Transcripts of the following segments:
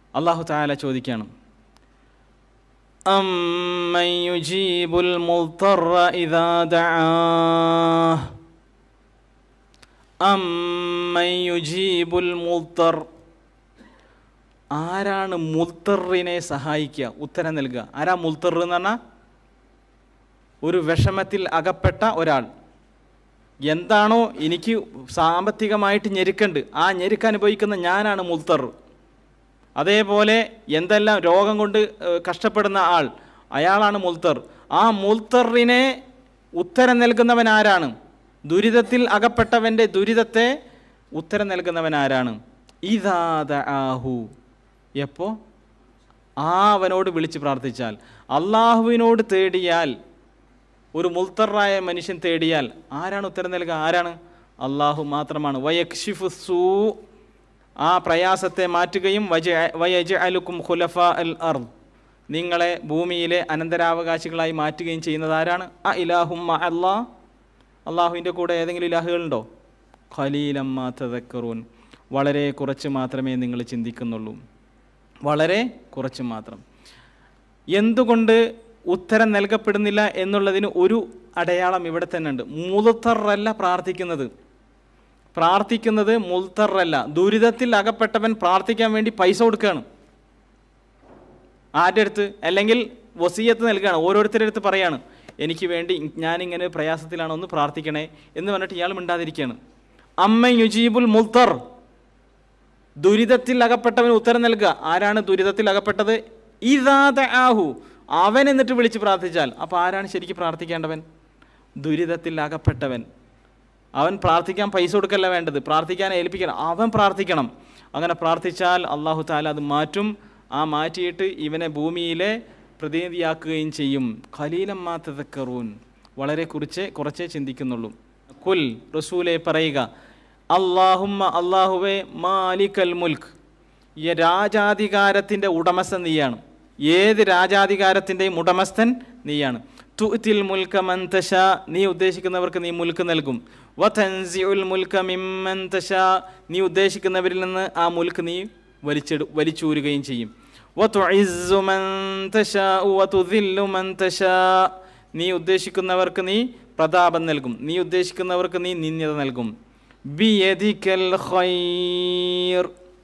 അള്ളാഹു താല ചോദിക്കുകയാണ് أمن يجيب المضطر إذا دعاه أمن يجيب المضطر ആരാണ് മുൽത്തറിനെ സഹായിക്കുക ഉത്തരം നൽകുക ആരാ മുൽത്തർ എന്ന് പറഞ്ഞാൽ ഒരു വിഷമത്തിൽ അകപ്പെട്ട ഒരാൾ എന്താണോ എനിക്ക് സാമ്പത്തികമായിട്ട് ഞെരുക്കുണ്ട് ആ ഞെരുക്ക് അനുഭവിക്കുന്ന ഞാനാണ് മുൽത്തർ അതേപോലെ എന്തെല്ലാം രോഗം കൊണ്ട് ഏഹ്, കഷ്ടപ്പെടുന്ന ആൾ അയാളാണ് മുൽത്തർ ആ മുൽത്തറിനെ ഉത്തരം നൽകുന്നവൻ ആരാണ് ദുരിതത്തിൽ അകപ്പെട്ടവൻ്റെ ദുരിതത്തെ ഉത്തരം നൽകുന്നവൻ ആരാണ് ഇതാദ ആഹു എപ്പോ ആ അവനോട് വിളിച്ച് പ്രാർത്ഥിച്ചാൽ അള്ളാഹുവിനോട് തേടിയാൽ ഒരു മുൽത്തറായ മനുഷ്യൻ തേടിയാൽ ആരാണ് ഉത്തരം നൽകുക ആരാണ് അള്ളാഹു മാത്രമാണ് വയക്ഷിഫു സൂ ആ പ്രയാസത്തെ മാറ്റുകയും വയജ അലുക്കും ഖുലഫ അൽ അർ നിങ്ങളെ ഭൂമിയിലെ അനന്തരാവകാശികളായി മാറ്റുകയും ചെയ്യുന്നത് ആരാണ് ആ ഇലാഹും അല്ലാ അള്ളാഹുവിൻ്റെ കൂടെ ഏതെങ്കിലും ഇലാഹുകളുണ്ടോ ഖലീലമ്മ തദക്കറൂൻ വളരെ കുറച്ച് മാത്രമേ നിങ്ങൾ ചിന്തിക്കുന്നുള്ളൂ വളരെ കുറച്ച് മാത്രം എന്തുകൊണ്ട് ഉത്തരം നൽകപ്പെടുന്നില്ല എന്നുള്ളതിന് ഒരു അടയാളം ഇവിടെ തന്നെ ഉണ്ട് മുതത്തറല്ല പ്രാർത്ഥിക്കുന്നത് പ്രാർത്ഥിക്കുന്നത് മുൽത്തറല്ല ദുരിതത്തിൽ അകപ്പെട്ടവൻ പ്രാർത്ഥിക്കാൻ വേണ്ടി പൈസ കൊടുക്കുകയാണ് ആരുടെ അടുത്ത് അല്ലെങ്കിൽ വസീയത്ത് നൽകുകയാണ് ഓരോരുത്തരുടെ അടുത്ത് പറയാണ് എനിക്ക് വേണ്ടി ഞാനിങ്ങനെ പ്രയാസത്തിലാണ് ഒന്ന് പ്രാർത്ഥിക്കണേ എന്ന് പറഞ്ഞിട്ട് ഇയാൾ മിണ്ടാതിരിക്കുകയാണ് അമ്മ യുജീബുൽ മുൽത്തർ ദുരിതത്തിൽ അകപ്പെട്ടവന് ഉത്തരം നൽകുക ആരാണ് ദുരിതത്തിൽ അകപ്പെട്ടത് ഇതാത ആഹു അവൻ എന്നിട്ട് വിളിച്ച് പ്രാർത്ഥിച്ചാൽ അപ്പോൾ ആരാണ് ശരിക്കും പ്രാർത്ഥിക്കേണ്ടവൻ ദുരിതത്തിൽ അകപ്പെട്ടവൻ അവൻ പ്രാർത്ഥിക്കാൻ പൈസ കൊടുക്കല്ല വേണ്ടത് പ്രാർത്ഥിക്കാൻ ഏൽപ്പിക്കണം അവൻ പ്രാർത്ഥിക്കണം അങ്ങനെ പ്രാർത്ഥിച്ചാൽ അള്ളാഹു താല അത് മാറ്റും ആ മാറ്റിയിട്ട് ഇവനെ ഭൂമിയിലെ പ്രതിനിധിയാക്കുകയും ചെയ്യും ഖലീലം മാത്തതക്കറൂൻ വളരെ കുറിച്ച് കുറച്ചേ ചിന്തിക്കുന്നുള്ളൂ കുൽ റസൂലെ പറയുക അള്ളാഹുമ്മ അള്ളാഹുവെ മാലിക്കൽ മുൽക്ക് ഈ രാജാധികാരത്തിൻ്റെ ഉടമസ്ഥൻ നീയാണ് ഏത് രാജാധികാരത്തിൻ്റെയും ഉടമസ്ഥൻ നീയാണ് തുത്തിൽ മുൽക്ക മന്തശ നീ ഉദ്ദേശിക്കുന്നവർക്ക് നീ മുൽക്ക് നൽകും വതൻസിഉൽ മുൽക്ക മിമ്മന്തശ നീ ഉദ്ദേശിക്കുന്നവരിൽ നിന്ന് ആ മുൽക്ക് നീ വലിച്ചെടു വലിച്ചൂരുകയും ചെയ്യും വതുഇസ്സു മൻ തശാഉ വതുദില്ലു മൻ തശാ നീ ഉദ്ദേശിക്കുന്നവർക്ക് നീ പ്രതാപം നൽകും നീ ഉദ്ദേശിക്കുന്നവർക്ക് നീ നിന്യത നൽകും ബിയദിക്കൽ ഖൈർ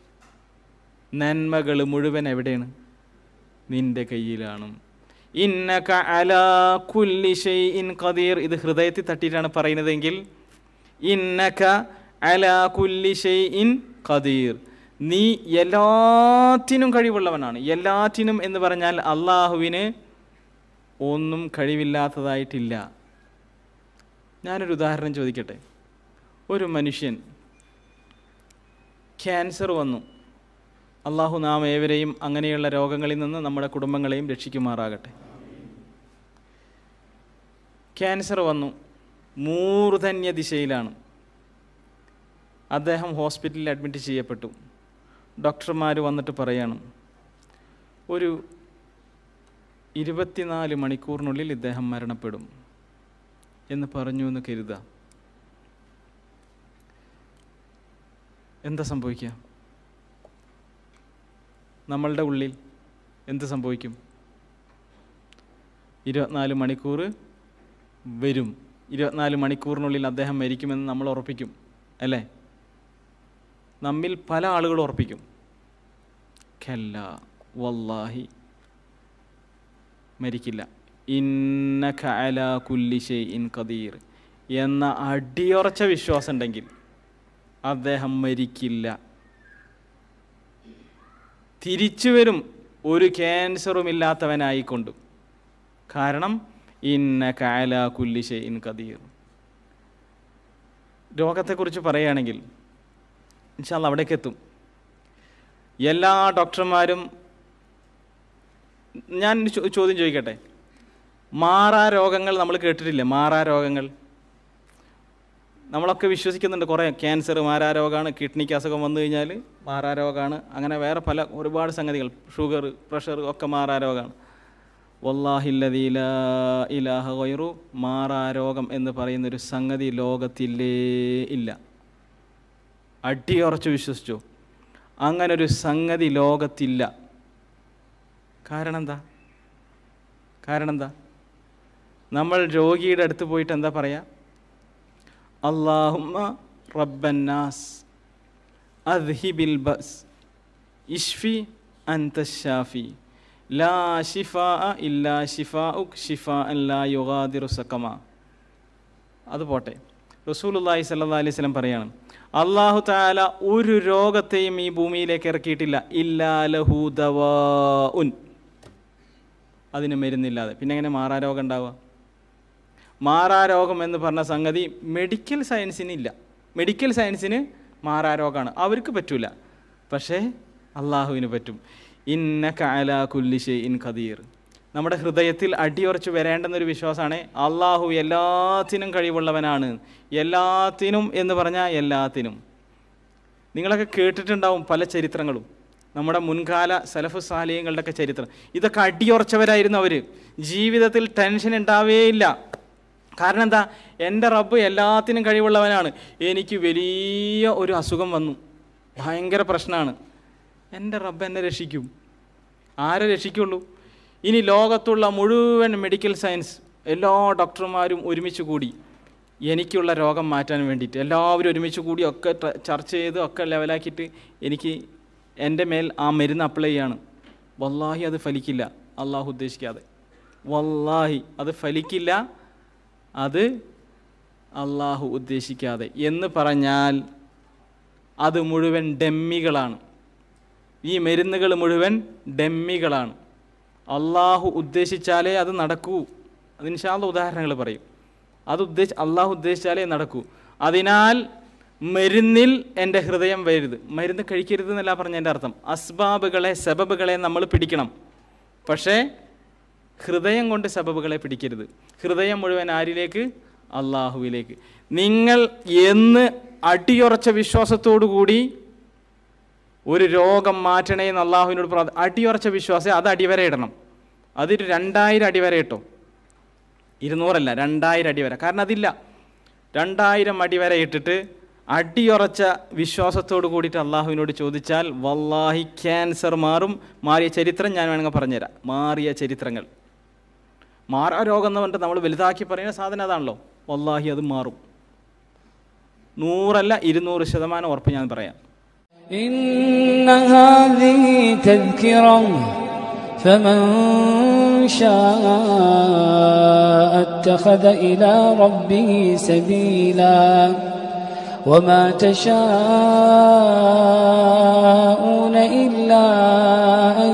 നന്മകൾ മുഴുവൻ എവിടെയാണ് നിന്റെ കയ്യിലാണ് ഇന്നക അലാ കുല്ലി ഷൈഇൻ ഖദീർ ഇത് ഹൃദയത്തിൽ തട്ടിയിട്ടാണ് പറയുന്നതെങ്കിൽ ഇന്നക അലാ കുല്ലി ഷൈഇൻ ഖദീർ നീ എല്ലാത്തിനും കഴിവുള്ളവനാണ് എല്ലാറ്റിനും എന്ന് പറഞ്ഞാൽ അള്ളാഹുവിന് ഒന്നും കഴിവില്ലാത്തതായിട്ടില്ല ഞാനൊരു ഉദാഹരണം ചോദിക്കട്ടെ ഒരു മനുഷ്യൻ ക്യാൻസർ വന്നു അള്ളാഹു നാം ഏവരെയും അങ്ങനെയുള്ള രോഗങ്ങളിൽ നിന്ന് നമ്മുടെ കുടുംബങ്ങളെയും രക്ഷിക്കുമാറാകട്ടെ ക്യാൻസർ വന്നു മൂർധന്യ ദിശയിലാണ് അദ്ദേഹം ഹോസ്പിറ്റലിൽ അഡ്മിറ്റ് ചെയ്യപ്പെട്ടു ഡോക്ടർമാർ വന്നിട്ട് പറയാണ് ഒരു ഇരുപത്തിനാല് മണിക്കൂറിനുള്ളിൽ ഇദ്ദേഹം മരണപ്പെടും എന്ന് പറഞ്ഞു എന്ന് കരുതുക എന്താ സംഭവിക്കുക നമ്മളുടെ ഉള്ളിൽ എന്ത് സംഭവിക്കും ഇരുപത്തിനാല് മണിക്കൂർ വരും ഇരുപത്തിനാല് മണിക്കൂറിനുള്ളിൽ അദ്ദേഹം മരിക്കുമെന്ന് നമ്മൾ ഉറപ്പിക്കും അല്ലേ നമ്മിൽ പല ആളുകളും ഉറപ്പിക്കും ഖല്ല വല്ലാഹി മരിക്കില്ല ഇന്നക അലാ കുല്ലി ഷൈഇൻ ഖദീർ എന്ന അടിയുറച്ച വിശ്വാസം ഉണ്ടെങ്കിൽ അദ്ദേഹം മരിക്കില്ല തിരിച്ചു വരും ഒരു ക്യാൻസറും ഇല്ലാത്തവനായിക്കൊണ്ട് കാരണം ഇന്ന കാല കുല്ലിശ ഇൻ കദീർ രോഗത്തെക്കുറിച്ച് പറയുകയാണെങ്കിൽ ഇൻഷാല്ല അവിടേക്ക് എത്തും എല്ലാ ഡോക്ടർമാരും ഞാൻ ഒരു ചോ- ചോദ്യം ചോദിക്കട്ടെ മാറാ രോഗങ്ങൾ നമ്മൾ കേട്ടിട്ടില്ലേ മാറാ രോഗങ്ങൾ നമ്മളൊക്കെ വിശ്വസിക്കുന്നുണ്ട് കുറേ ക്യാൻസർ മാരാരോഗമാണ് കിഡ്നിക്ക് അസുഖം വന്നു കഴിഞ്ഞാൽ മാറാരോഗമാണ് അങ്ങനെ വേറെ പല ഒരുപാട് സംഗതികൾ ഷുഗർ പ്രഷർ ഒക്കെ മാറാരോഗമാണ് വല്ലാഹില്ലതീല ഇലാഹ വൈറു മാറാരോഗം എന്ന് പറയുന്നൊരു സംഗതി ലോകത്തില്ലേ ഇല്ല അടിയുറച്ച് വിശ്വസിച്ചു അങ്ങനൊരു സംഗതി ലോകത്തില്ല കാരണം എന്താ കാരണം എന്താ നമ്മൾ രോഗിയുടെ അടുത്ത് പോയിട്ട് എന്താ പറയാ അള്ളാഹുമ്മ റബ്ബന്നാസ് അദ്ഹിബിൽ ബസ് ഇഷ്ഫി അൻത ഷാഫി ലാ ഷിഫാ ഇല്ലാ ഷിഫാ ഉക് ഷിഫാ ലാ യുഗാദിറു സക്കമ അത് പോട്ടെ റസൂലുള്ളാഹി സല്ലല്ലാഹു അലൈഹി വസല്ലം പറയാണ് അള്ളാഹു താല ഒരു രോഗത്തെയും ഈ ഭൂമിയിലേക്ക് ഇറക്കിയിട്ടില്ല ഇല്ലാ ലഹു ദവാഉൻ അതിന് മരുന്നില്ലാതെ പിന്നെ എങ്ങനെ മാറാ രോഗം ഉണ്ടാവുക മാറാ രോഗം എന്ന് പറഞ്ഞ സംഗതി മെഡിക്കൽ സയൻസിന് ഇല്ല മെഡിക്കൽ സയൻസിന് മാറാ രോഗമാണ് അവർക്ക് പറ്റൂല പക്ഷേ അള്ളാഹുവിന് പറ്റും ഇന്ന കാല കുല്ലിഷെ ഇൻ ഖദീർ നമ്മുടെ ഹൃദയത്തിൽ അടിയുറച്ച് വരേണ്ടുന്നൊരു വിശ്വാസമാണ് അള്ളാഹു എല്ലാത്തിനും കഴിവുള്ളവനാണ് എല്ലാത്തിനും എന്ന് പറഞ്ഞാൽ എല്ലാത്തിനും നിങ്ങളൊക്കെ കേട്ടിട്ടുണ്ടാവും പല ചരിത്രങ്ങളും നമ്മുടെ മുൻകാല സലഫു സാലിയങ്ങളുടെയൊക്കെ ചരിത്രം ഇതൊക്കെ അടിയുറച്ചവരായിരുന്നു അവർ ജീവിതത്തിൽ ടെൻഷൻ ഉണ്ടാവേയില്ല കാരണം എന്താ എൻ്റെ റബ്ബ് എല്ലാത്തിനും കഴിവുള്ളവനാണ് എനിക്ക് വലിയ ഒരു അസുഖം വന്നു ഭയങ്കര പ്രശ്നമാണ് എൻ്റെ റബ്ബ് എന്നെ രക്ഷിക്കും ആരെ രക്ഷിക്കുള്ളൂ ഇനി ലോകത്തുള്ള മുഴുവൻ മെഡിക്കൽ സയൻസ് എല്ലാ ഡോക്ടർമാരും ഒരുമിച്ച് കൂടി എനിക്കുള്ള രോഗം മാറ്റാൻ വേണ്ടിയിട്ട് എല്ലാവരും ഒരുമിച്ച് കൂടി ഒക്കെ ട്ര- ചർച്ച ചെയ്ത് ഒക്കെ ലെവലാക്കിയിട്ട് എനിക്ക് എൻ്റെ മേൽ ആ മരുന്ന് അപ്ലൈ ചെയ്യാണ് വല്ലാഹി അത് ഫലിക്കില്ല അള്ളാഹു ഉദ്ദേശിക്കാതെ വല്ലാഹി അത് ഫലിക്കില്ല അത് അള്ളാഹു ഉദ്ദേശിക്കാതെ എന്ന് പറഞ്ഞാൽ അത് മുഴുവൻ ഡെമ്മികളാണ് ഈ മരുന്നുകൾ മുഴുവൻ ഡെമ്മികളാണ് അള്ളാഹു ഉദ്ദേശിച്ചാലേ അത് നടക്കൂ അതിൻഷാള്ള ഉദാഹരണങ്ങൾ പറയും അത് ഉദ്ദേശ അള്ളാഹു ഉദ്ദേശിച്ചാലേ നടക്കൂ അതിനാൽ മരുന്നിൽ എൻ്റെ ഹൃദയം വരരുത് മരുന്ന് കഴിക്കരുത് എന്നല്ല പറഞ്ഞ എൻ്റെ അർത്ഥം അസ്ബാബുകളെ സബബുകളെ നമ്മൾ പിടിക്കണം പക്ഷേ ഹൃദയം കൊണ്ട് സബബുകളെ പിടിക്കരുത് ഹൃദയം മുഴുവൻ ആരിലേക്ക് അള്ളാഹുവിലേക്ക് നിങ്ങൾ എന്ന് അടിയുറച്ച വിശ്വാസത്തോടു കൂടി ഒരു രോഗം മാറ്റണേ എന്ന് അള്ളാഹുവിനോട് പ്രാർത്ഥ അടിയുറച്ച വിശ്വാസം അത് അടിവര ഇടണം അതൊരു രണ്ടായിരം അടിവര ഇട്ടോ ഇരുന്നൂറല്ല രണ്ടായിരം അടിവര കാരണം അതില്ല രണ്ടായിരം അടിവര ഇട്ടിട്ട് അടിയുറച്ച വിശ്വാസത്തോട് കൂടിയിട്ട് അള്ളാഹുവിനോട് ചോദിച്ചാൽ വല്ലാഹി ക്യാൻസർ മാറും മാറിയ ചരിത്രം ഞാൻ വേണമെങ്കിൽ പറഞ്ഞുതരാം മാറിയ ചരിത്രങ്ങൾ മാറാ രോഗം എന്ന് പറഞ്ഞിട്ട് നമ്മൾ വലുതാക്കി പറയുന്ന സാധനം അതാണല്ലോ വല്ലാഹി അത് മാറും നൂറല്ല ഇരുന്നൂറ് ശതമാനം ഉറപ്പ് ഞാൻ പറയാം إن هذه تذكرة فمن شاء اتخذ إلى ربه سبيلا وما تشاءون إلا أن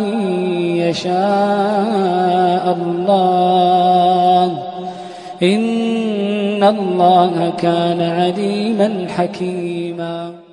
يشاء الله إن الله كان عليما حكيما